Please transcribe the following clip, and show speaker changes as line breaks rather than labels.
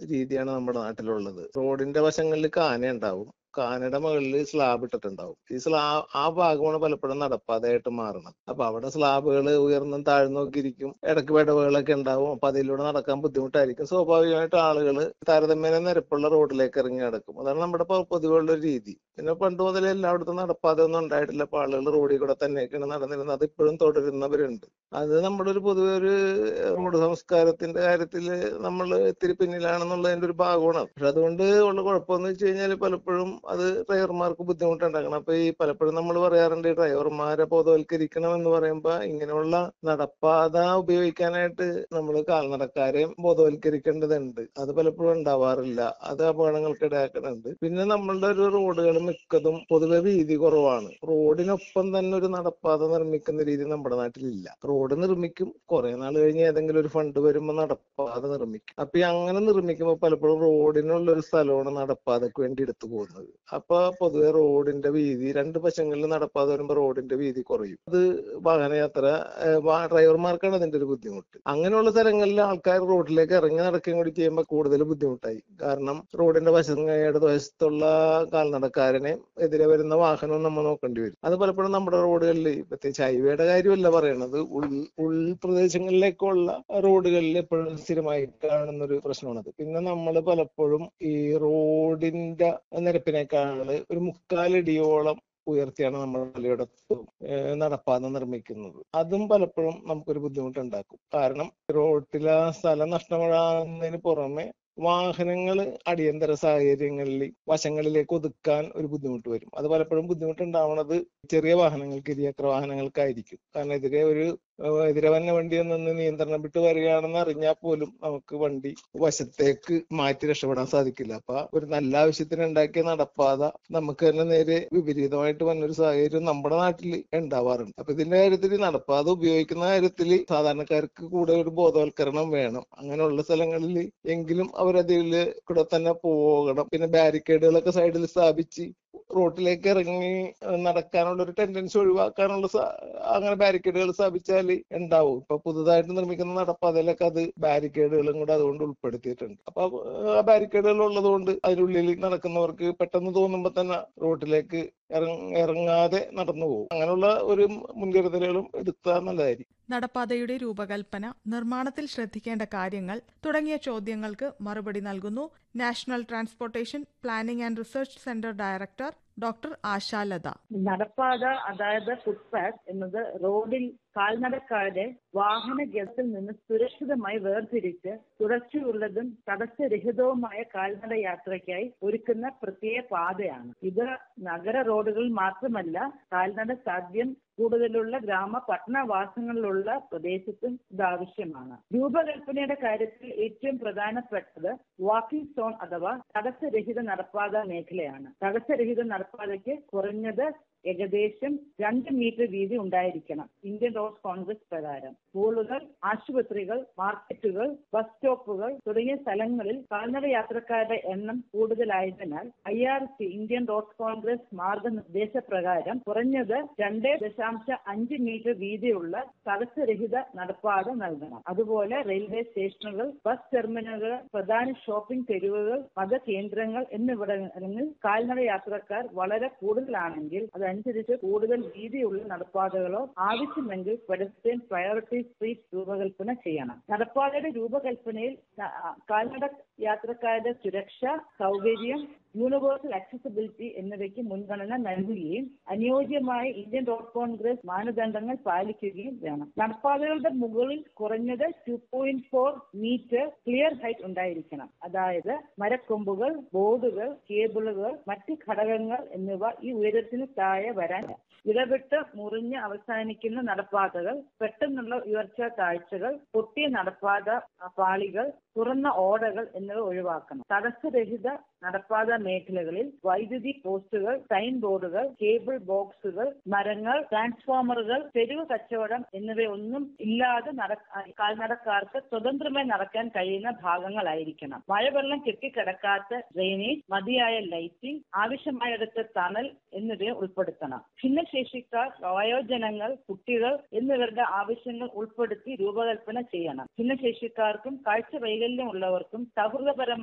രീതിയാണ് നമ്മുടെ നാട്ടിലുള്ളത് റോഡിന്റെ വശങ്ങളിൽ കാന ഉണ്ടാവും കാനയുടെ മുകളിൽ സ്ലാബ് ഇട്ടിട്ടുണ്ടാവും ഈ സ്ലാ ആ ഭാഗമാണ് പലപ്പോഴും നടപ്പാതയായിട്ട് മാറുന്നത് അപ്പൊ അവിടെ സ്ലാബുകൾ ഉയർന്നും താഴ്ന്നും ഒക്കെ ഇരിക്കും ഇടയ്ക്ക് വിടവുകളൊക്കെ ഉണ്ടാവും അപ്പൊ അതിലൂടെ നടക്കാൻ ബുദ്ധിമുട്ടായിരിക്കും സ്വാഭാവികമായിട്ട് ആളുകൾ താരതമ്യേന നിരപ്പുള്ള റോഡിലേക്ക് ഇറങ്ങി നടക്കും അതാണ് നമ്മുടെ പൊ- പൊതുവെയുള്ള ഒരു രീതി പിന്നെ പണ്ട് മുതലേ എല്ലായിടത്തും നടപ്പാത ഒന്നും ഉണ്ടായിട്ടില്ല അപ്പൊ ആളുകൾ റോഡിൽ കൂടെ തന്നെയൊക്കെയാണ് നടന്നിരുന്നത് അത് ഇപ്പോഴും തുടരുന്നവരുണ്ട് അത് നമ്മുടെ ഒരു പൊതുവെ ഒരു റോഡ് സംസ്കാരത്തിന്റെ കാര്യത്തിൽ നമ്മൾ ഇത്തിരി പിന്നിലാണെന്നുള്ളതിന്റെ ഒരു ഭാഗമാണ് പക്ഷെ അതുകൊണ്ട് ഉള്ള കുഴപ്പമെന്ന് വെച്ച് കഴിഞ്ഞാൽ പലപ്പോഴും അത് ഡ്രൈവർമാർക്ക് ബുദ്ധിമുട്ടുണ്ടാക്കണം അപ്പൊ ഈ പലപ്പോഴും നമ്മൾ പറയാറുണ്ട് ഈ ഡ്രൈവർമാരെ ബോധവൽക്കരിക്കണം എന്ന് പറയുമ്പോ ഇങ്ങനെയുള്ള നടപ്പാത ഉപയോഗിക്കാനായിട്ട് നമ്മൾ കാൽനടക്കാരെയും ബോധവൽക്കരിക്കേണ്ടതുണ്ട് അത് പലപ്പോഴും ഉണ്ടാവാറില്ല അത് അപകടങ്ങൾക്ക് ഇടയാക്കുന്നുണ്ട് പിന്നെ നമ്മളുടെ ഒരു റോഡുകൾ മിക്കതും പൊതുവെ വീതി കുറവാണ് റോഡിനൊപ്പം തന്നെ ഒരു നടപ്പാത നിർമ്മിക്കുന്ന രീതി നമ്മുടെ നാട്ടിലില്ല റോഡ് നിർമ്മിക്കും കുറെ നാൾ കഴിഞ്ഞ് ഏതെങ്കിലും ഒരു ഫണ്ട് വരുമ്പോൾ നടപ്പാത നിർമ്മിക്കും അപ്പൊ ഈ അങ്ങനെ നിർമ്മിക്കുമ്പോൾ പലപ്പോഴും റോഡിനുള്ള ഒരു സ്ഥലമാണ് നടപ്പാതക്ക് വേണ്ടി എടുത്തു പോകുന്നത് അപ്പൊ പൊതുവെ റോഡിന്റെ വീതി രണ്ട് വശങ്ങളിൽ നടപ്പാത വരുമ്പോൾ റോഡിന്റെ വീതി കുറയും അത് വാഹനയാത്ര ഏഹ്, വാ- ഡ്രൈവർമാർക്കാണ് അതിന്റെ ഒരു ബുദ്ധിമുട്ട് അങ്ങനെയുള്ള സ്ഥലങ്ങളിൽ ആൾക്കാർ റോഡിലേക്ക് ഇറങ്ങി നടക്കുകയും കൂടി ചെയ്യുമ്പോൾ കൂടുതൽ ബുദ്ധിമുട്ടായി കാരണം റോഡിന്റെ വശം ഇടത് വശത്തുള്ള കാൽനടക്കാരനെ എതിരെ വരുന്ന വാഹനവും നമ്മൾ നോക്കേണ്ടി വരും അത് പലപ്പോഴും നമ്മുടെ റോഡുകളിൽ പ്രത്യേകിച്ച് ഹൈവേയുടെ കാര്യമല്ല പറയണത് ഉൾ ഉൾപ്രദേശങ്ങളിലേക്കുള്ള റോഡുകളിൽ എപ്പോഴും സ്ഥിരമായി കാണുന്ന ഒരു പ്രശ്നമാണത് പിന്നെ നമ്മൾ പലപ്പോഴും ഈ റോഡിന്റെ നിരപ്പിനേക്കാള് ഒരു മുക്കാലടിയോളം ഉയർത്തിയാണ് നമ്മൾ പലയിടത്തും ഏഹ് നടപ്പാത നിർമ്മിക്കുന്നത് അതും പലപ്പോഴും നമുക്കൊരു ബുദ്ധിമുട്ടുണ്ടാക്കും കാരണം റോട്ടിലെ സ്ഥലം നഷ്ടമാകുന്നതിന് പുറമെ വാഹനങ്ങൾ അടിയന്തര സാഹചര്യങ്ങളിൽ വശങ്ങളിലേക്ക് ഒതുക്കാൻ ഒരു ബുദ്ധിമുട്ട് വരും അത് പലപ്പോഴും ബുദ്ധിമുട്ടുണ്ടാവുന്നത് ചെറിയ വാഹനങ്ങൾക്ക് ഇരുചക്ര വാഹനങ്ങൾക്കായിരിക്കും കാരണം എതിരെ ഒരു ഏഹ് എതിരെ വന്ന വണ്ടി നിന്ന് നിയന്ത്രണം വിട്ട് വരികയാണെന്ന് അറിഞ്ഞാൽ പോലും നമുക്ക് വണ്ടി വശത്തേക്ക് മാറ്റി രക്ഷപ്പെടാൻ സാധിക്കില്ല അപ്പൊ ഒരു നല്ല ആവശ്യത്തിന് ഉണ്ടാക്കിയ നടപ്പാത നമുക്ക് തന്നെ നേരെ വിപരീതമായിട്ട് വന്നൊരു സാഹചര്യം നമ്മുടെ നാട്ടിൽ ഉണ്ടാവാറുണ്ട് അപ്പൊ ഇതിന്റെ കാര്യത്തിൽ നടപ്പാത ഉപയോഗിക്കുന്ന കാര്യത്തിൽ സാധാരണക്കാർക്ക് കൂടെ ഒരു ബോധവൽക്കരണം വേണം അങ്ങനെയുള്ള സ്ഥലങ്ങളിൽ എങ്കിലും അവരതിൽ കൂടെ തന്നെ പോകണം പിന്നെ ബാരിക്കേഡുകളൊക്കെ സൈഡിൽ സ്ഥാപിച്ച് റോട്ടിലേക്ക് ഇറങ്ങി ഏഹ് നടക്കാനുള്ള ഒരു ടെൻഡൻസി ഒഴിവാക്കാനുള്ള സ- അങ്ങനെ ബാരിക്കേഡുകൾ സ്ഥാപിച്ചാൽ ഉണ്ടാവും ഇപ്പൊ പുതുതായിട്ട് നിർമ്മിക്കുന്ന നടപ്പാതയിലൊക്കെ അത് ബാരിക്കേഡുകളും കൂടെ അതുകൊണ്ട് ഉൾപ്പെടുത്തിയിട്ടുണ്ട് അപ്പൊ ആ ബാരിക്കേഡുകൾ ഉള്ളത് കൊണ്ട് അതിനുള്ളിൽ നടക്കുന്നവർക്ക് പെട്ടെന്ന് തോന്നുമ്പോ തന്നെ റോട്ടിലേക്ക് ഇറങ്ങ ഇറങ്ങാതെ നടന്നു പോകും അങ്ങനെയുള്ള ഒരു മുൻകരുതലുകളും എടുത്താൽ നല്ലതായിരിക്കും
നടപ്പാതയുടെ രൂപകൽപ്പന നിർമ്മാണത്തിൽ ശ്രദ്ധിക്കേണ്ട കാര്യങ്ങൾ തുടങ്ങിയ ചോദ്യങ്ങൾക്ക് മറുപടി നൽകുന്നു national transportation planning and research centre director doctor Ashalatha
നടപ്പാത അതായത് ഫുട്പാത്ത് എന്നത് റോഡിൽ കാൽനടക്കാരെ വാഹന ഗത്തിൽ നിന്ന് സുരക്ഷിതമായി വേർതിരിച്ച് തുടർച്ചയുള്ളതും തടസ്സരഹിതവുമായ കാൽനട യാത്രയ്ക്കായി ഒരുക്കുന്ന പ്രത്യേക പാതയാണ് ഇത് നഗര റോഡുകളിൽ മാത്രമല്ല കാൽനട സാധ്യം കൂടുതലുള്ള ഗ്രാമ പട്ടണവാസങ്ങളിലുള്ള പ്രദേശത്തും ഇത് ആവശ്യമാണ് രൂപകൽപ്പനയുടെ കാര്യത്തിൽ ഏറ്റവും പ്രധാനപ്പെട്ടത് വാക്കിംഗ് സോൺ അഥവാ തടസ്സരഹിത നടപ്പാത മേഖലയാണ് തടസ്സരഹിത നടപ്പാതയ്ക്ക് കുറഞ്ഞത് ഏകദേശം രണ്ട് മീറ്റർ വീതി ഉണ്ടായിരിക്കണം ഇന്ത്യൻ റോഡ് കോൺഗ്രസ് പ്രകാരം സ്കൂളുകൾ ആശുപത്രികൾ മാർക്കറ്റുകൾ ബസ് സ്റ്റോപ്പുകൾ തുടങ്ങിയ സ്ഥലങ്ങളിൽ കാൽനട യാത്രക്കാരുടെ എണ്ണം കൂടുതലായതിനാൽ I R C Indian road congress മാർഗനിർദ്ദേശപ്രകാരം കുറഞ്ഞത് രണ്ട് ദശാംശ അഞ്ച് മീറ്റർ വീതിയുള്ള തടസ്സരഹിത നടപ്പാത നൽകണം അതുപോലെ റെയിൽവേ സ്റ്റേഷനുകൾ ബസ് ടെർമിനലുകൾ പ്രധാന ഷോപ്പിംഗ് തെരുവുകൾ മതകേന്ദ്രങ്ങൾ എന്നിവിടങ്ങളിൽ കാൽനട യാത്രക്കാർ വളരെ കൂടുതലാണെങ്കിൽ അതനുസരിച്ച് കൂടുതൽ വീതിയുള്ള നടപ്പാതകളോ ആവശ്യമെങ്കിൽ പെഡസ്ട്രിയൻ പ്രയോറിറ്റി സ്ട്രീറ്റ് രൂപകൽപ്പന ചെയ്യണം നടപ്പാതയുടെ രൂപകൽപ്പനയിൽ ന- കാൽനട യാത്രക്കാരുടെ സുരക്ഷ സൗകര്യം യൂണിവേഴ്സൽ അക്സസിബിലിറ്റി എന്നിവയ്ക്ക് മുൻഗണന നൽകുകയും അനുയോജ്യമായ ഇന്ത്യൻ റോഡ് കോൺഗ്രസ് മാനദണ്ഡങ്ങൾ പാലിക്കുകയും വേണം നടപ്പാതകളുടെ മുകളിൽ കുറഞ്ഞത് two point four metre clear height ഉണ്ടായിരിക്കണം അതായത് മരക്കൊമ്പുകൾ ബോർഡുകൾ കേബിളുകൾ മറ്റ് ഘടകങ്ങൾ എന്നിവ ഈ ഉയരത്തിന് താഴെ വരാൻ ഇടപെട്ട് മുറിഞ്ഞ് അവസാനിക്കുന്ന നടപ്പാതകൾ പെട്ടെന്നുള്ള ഉയർച്ച താഴ്ചകൾ പൊട്ടിയ നടപ്പാത ആ, പാളികൾ തുറന്ന ഓടകൾ എന്നിവ ഒഴിവാക്കണം തടസ്സരഹിത നടപ്പാത മേഖലകളിൽ വൈദ്യുതി പോസ്റ്റുകൾ സൈൻ ബോർഡുകൾ കേബിൾ ബോക്സുകൾ മരങ്ങൾ ട്രാൻസ്ഫോമറുകൾ തെരുവ് കച്ചവടം എന്നിവയൊന്നും ഇല്ലാതെ നട കാൽനടക്കാർക്ക് സ്വതന്ത്രമായി നടക്കാൻ കഴിയുന്ന ഭാഗങ്ങളായിരിക്കണം മഴവെള്ളം കെട്ടിക്കിടക്കാത്ത ഡ്രെയിനേജ് മതിയായ ലൈറ്റിംഗ് ആവശ്യമായിടത്ത് തണൽ എന്നിവയെ ഉൾപ്പെടുത്തണം ഭിന്നശേഷിക്കാർ വയോജനങ്ങൾ കുട്ടികൾ എന്നിവരുടെ ആവശ്യങ്ങൾ ഉൾപ്പെടുത്തി രൂപകൽപ്പന ചെയ്യണം ഭിന്നശേഷിക്കാർക്കും കാഴ്ച വൈകല്യമുള്ളവർക്കും സൗഹൃദപരമായ